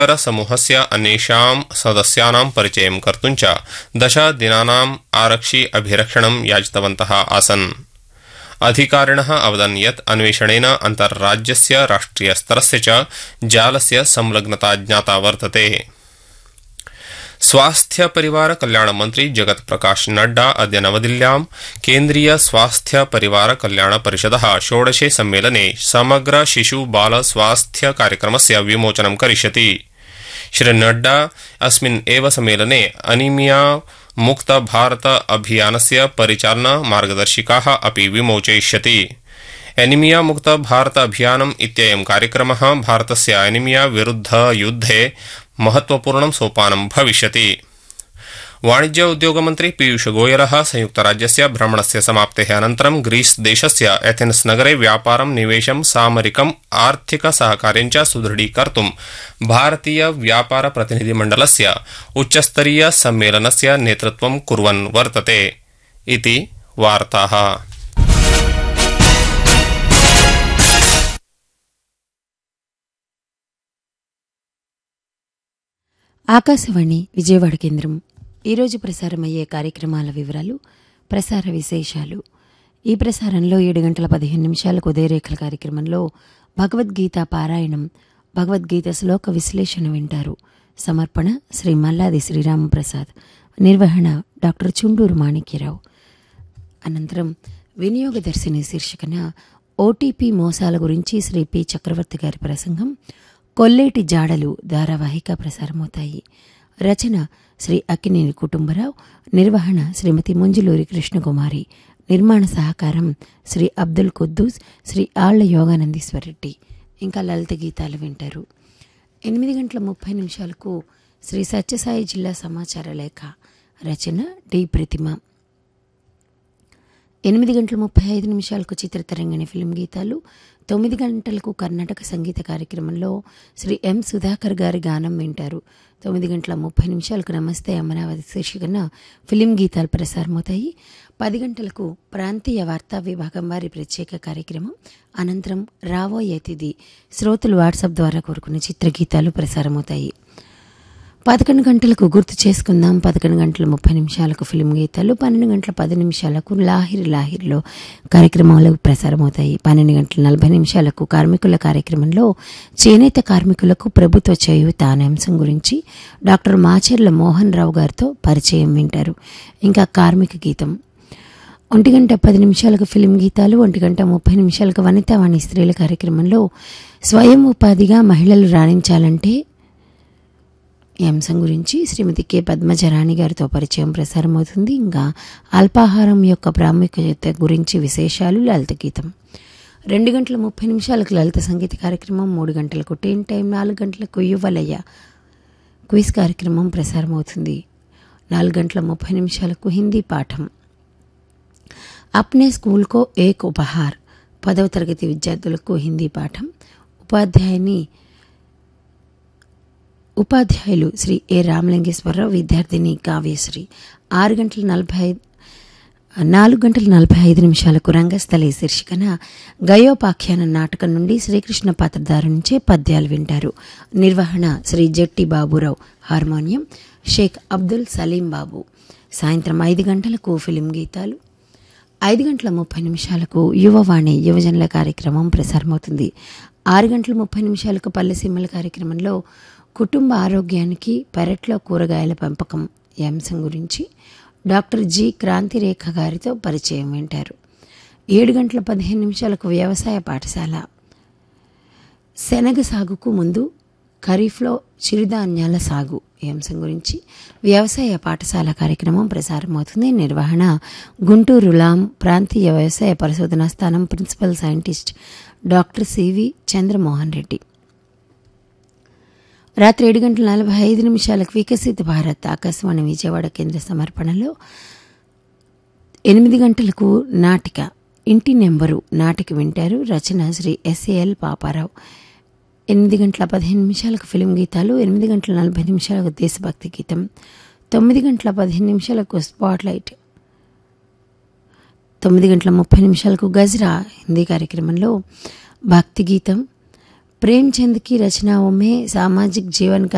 समूहस्य अन्येषां सदस्यानां परिचयं कर्तुं च दश दिनानाम् आरक्षि अभिरक्षणं याचितवन्तः आसन् अधिकारिणः अवदन् यत् अन्वेषणेन अन्तर्राज्यस्य राष्ट्रियस्तरस्य च जालस्य संलग्नता ज्ञाता वर्तते स्वास्थ्य परिवार कल्याण मंत्री जगत प्रकाश नड्डा अद्य नवदिल्ल्यां केन्द्रीय स्वास्थ्य परिवार कल्याण परिषदः षोडशे सम्मेलने समग्र शिशु बाल स्वास्थ्य कार्यक्रमस्य विमोचनं करिष्यति श्री नड्डा अस्मिन् एव सम्मेलने अनीमिया मुक्त भारत अभियानस्य परिचालन मार्गदर्शिकाः अपि विमोचयिष्यति एनीमिया मुक्त भारत अभियानम् इत्ययं कार्यक्रमः भारतस्य एनीमिया विरुद्ध युद्धे महत्वपूर्णं सोपानं भविष्यति वाणिज्य उद्योगमन्त्री पीयूष गोयलः संयुक्तराज्यस्य भ्रमणस्य समाप्तेः अनन्तरं ग्रीस देशस्य एथेन्स नगरे व्यापारं निवेशं सामरिकम् आर्थिक सहकार्यं च सुदृढीकर्तुं भारतीय व्यापार प्रतिनिधिमण्डलस्य उच्चस्तरीय सम्मेलनस्य नेतृत्वं कुर्वन् वर्तते इति वार्ताः ఆకాశవాణి విజయవాడ కేంద్రం ఈరోజు ప్రసారమయ్యే కార్యక్రమాల వివరాలు ప్రసార విశేషాలు ఈ ప్రసారంలో ఏడు గంటల పదిహేను నిమిషాలకు ఉదయరేఖల కార్యక్రమంలో భగవద్గీత పారాయణం భగవద్గీత శ్లోక విశ్లేషణ వింటారు సమర్పణ శ్రీ మల్లాది శ్రీరామప్రసాద్ నిర్వహణ డాక్టర్ చుండూరు మాణిక్యరావు అనంతరం వినియోగదర్శిని శీర్షికన ఓటీపీ మోసాల గురించి శ్రీ పి చక్రవర్తి గారి ప్రసంగం కొల్లేటి జాడలు ధారావాహిక ప్రసారమవుతాయి రచన శ్రీ అక్కినేని కుటుంబరావు నిర్వహణ శ్రీమతి ముంజులూరి కృష్ణకుమారి నిర్మాణ సహకారం శ్రీ అబ్దుల్ కుద్దూస్ శ్రీ ఆళ్ల యోగానందీశ్వరరెడ్డి ఇంకా లలిత గీతాలు వింటారు ఎనిమిది గంటల ముప్పై నిమిషాలకు శ్రీ సత్యసాయి జిల్లా సమాచార లేఖ రచన డి ప్రతిమ ఎనిమిది గంటల ముప్పై ఐదు నిమిషాలకు చిత్రతరంగిణి ఫిల్మ్ గీతాలు తొమ్మిది గంటలకు కర్ణాటక సంగీత కార్యక్రమంలో శ్రీ ఎం సుధాకర్ గారి గానం వింటారు తొమ్మిది గంటల ముప్పై నిమిషాలకు నమస్తే అమరావతి శీర్షికన ఫిలిం గీతాలు ప్రసారమవుతాయి పది గంటలకు ప్రాంతీయ వార్తా విభాగం వారి ప్రత్యేక కార్యక్రమం అనంతరం రావోయే తిథి శ్రోతలు వాట్సాప్ ద్వారా కోరుకున్న చిత్రగీతాలు ప్రసారమవుతాయి పదకొండు గంటలకు గుర్తు చేసుకుందాం పదకొండు గంటల ముప్పై నిమిషాలకు ఫిలిం గీతాలు పన్నెండు గంటల పది నిమిషాలకు లాహిరి లాహిరిలో కార్యక్రమాలు ప్రసారమవుతాయి పన్నెండు గంటల నలభై నిమిషాలకు కార్మికుల కార్యక్రమంలో చేనేత కార్మికులకు ప్రభుత్వ చేయూత అనే అంశం గురించి డాక్టర్ మాచెర్ల మోహన్ రావు గారితో పరిచయం వింటారు ఇంకా కార్మిక గీతం ఒంటి గంట పది నిమిషాలకు ఫిలిం గీతాలు ఒంటి గంట ముప్పై నిమిషాలకు వనితావాణి స్త్రీల కార్యక్రమంలో స్వయం ఉపాధిగా మహిళలు రాణించాలంటే ఈ అంశం గురించి శ్రీమతి కె పద్మజరాణి గారితో పరిచయం ప్రసారమవుతుంది ఇంకా అల్పాహారం యొక్క ప్రాముఖ్యత గురించి విశేషాలు లలిత గీతం రెండు గంటల ముప్పై నిమిషాలకు లలిత సంగీత కార్యక్రమం మూడు గంటలకు టెన్ టైం నాలుగు గంటలకు యువలయ్య క్విజ్ కార్యక్రమం ప్రసారమవుతుంది నాలుగు గంటల ముప్పై నిమిషాలకు హిందీ పాఠం అప్నే స్కూల్కో ఏక్ ఉపహార్ పదవ తరగతి విద్యార్థులకు హిందీ పాఠం ఉపాధ్యాయుని ఉపాధ్యాయులు శ్రీ ఏ రామలింగేశ్వరరావు విద్యార్థిని కావ్యశ్రీ ఆరు గంటల నలభై ఐదు నాలుగు గంటల నలభై ఐదు నిమిషాలకు రంగస్థలి శీర్షికన గయోపాఖ్యాన నాటకం నుండి శ్రీకృష్ణ పాత్రధారు నుంచే పద్యాలు వింటారు నిర్వహణ శ్రీ జట్టి బాబురావు హార్మోనియం షేక్ అబ్దుల్ సలీం బాబు సాయంత్రం ఐదు గంటలకు ఫిలిం గీతాలు ఐదు గంటల ముప్పై నిమిషాలకు యువవాణి యువజనుల కార్యక్రమం ప్రసారమవుతుంది ఆరు గంటల ముప్పై నిమిషాలకు పల్లెసీమల కార్యక్రమంలో కుటుంబ ఆరోగ్యానికి పెరట్లో కూరగాయల పెంపకం ఈ అంశం గురించి డాక్టర్ జి క్రాంతిరేఖ గారితో పరిచయం వింటారు ఏడు గంటల పదిహేను నిమిషాలకు వ్యవసాయ పాఠశాల శనగ సాగుకు ముందు ఖరీఫ్లో చిరుధాన్యాల సాగు ఈ అంశం గురించి వ్యవసాయ పాఠశాల కార్యక్రమం ప్రసారమవుతుంది నిర్వహణ గుంటూరు లాం ప్రాంతీయ వ్యవసాయ పరిశోధనా స్థానం principal scientist doctor CV Chandramohan Reddy రాత్రి ఏడు గంటల నలభై ఐదు నిమిషాలకు వికసిత భారత్ ఆకాశవాణి విజయవాడ కేంద్ర సమర్పణలో ఎనిమిది గంటలకు నాటిక ఇంటి నెంబరు నాటిక వింటారు రచన శ్రీ ఎస్ఏఎల్ పాపారావు ఎనిమిది గంటల పదిహేను నిమిషాలకు ఫిలిం గీతాలు ఎనిమిది గంటల నలభై నిమిషాలకు దేశభక్తి గీతం తొమ్మిది గంటల పదిహేను నిమిషాలకు స్పాట్లైట్ తొమ్మిది గంటల ముప్పై నిమిషాలకు గజ్రా హిందీ కార్యక్రమంలో భక్తి గీతం प्रेमचंद की रचनाओं में सामाजिक जीवन का